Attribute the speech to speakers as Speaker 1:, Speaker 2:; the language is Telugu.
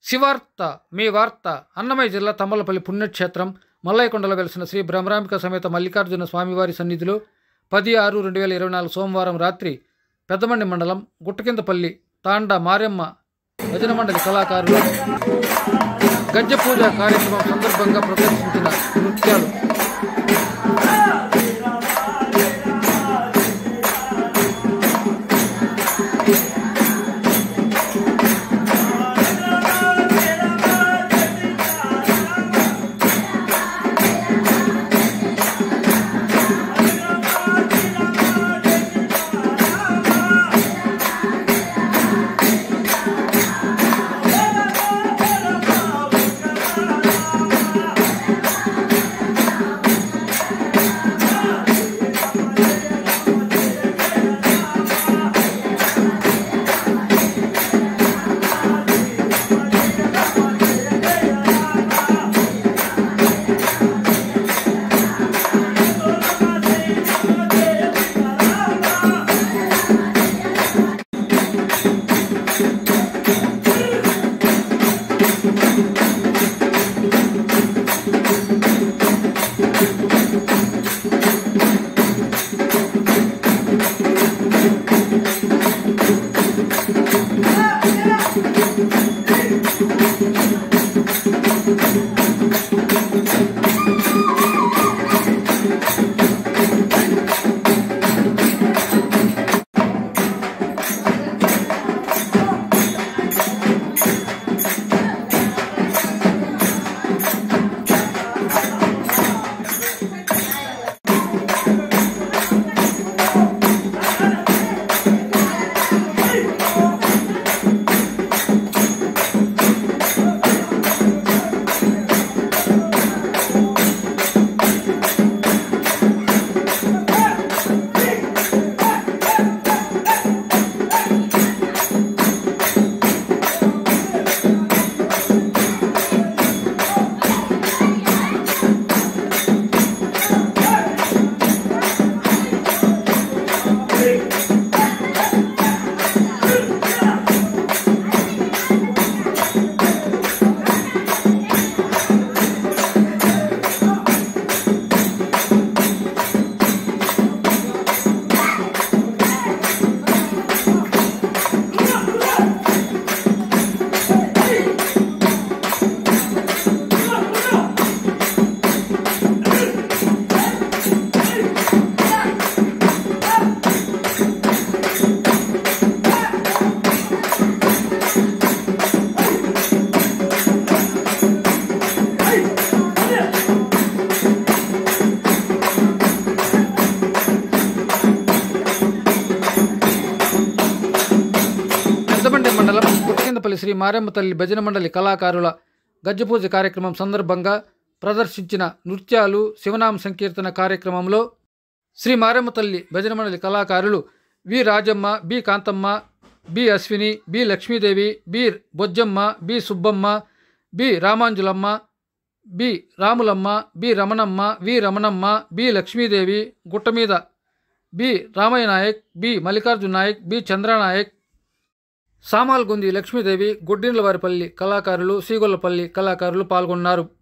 Speaker 1: శివార్త మీ వార్త అన్నమయ్య జిల్లా తమ్మలపల్లి పుణ్యక్షేత్రం మల్లయ్యకొండలో వెలిసిన శ్రీ బ్రహ్మరాంబిక సమేత మల్లికార్జున స్వామివారి సన్నిధిలో పది ఆరు రెండు వేల ఇరవై నాలుగు సోమవారం రాత్రి పెద్దమండి మండలం గుట్టకిందపల్లి తాండా మారెమ్మ భజన మండలి కళాకారులు గజ్జ పూజ కార్యక్రమం సందర్భంగా ప్రదర్శించిన నృత్యాలు పెద్దమండి మండలం గుట్టకిందపల్లి శ్రీ మారెమ్మ తల్లి భజన మండలి కళాకారుల గజ్జపూజ కార్యక్రమం సందర్భంగా ప్రదర్శించిన నృత్యాలు శివనామ సంకీర్తన కార్యక్రమంలో శ్రీ మారెమ్మ తల్లి భజన మండలి కళాకారులు V Rajamma B Kanthamma B Ashwini B Lakshmidevi B Bojjamma B Subbamma B Ramanjulamma B Ramulamma B Ramanamma V Ramanamma B Lakshmidevi గుట్ట మీద B Ramaiah Naik B Mallikarjuna Naik B Chandranaik Samalgundi Lakshmidevi Guddindlavaripalli కళాకారులు సీగొల్లపల్లి కళాకారులు పాల్గొన్నారు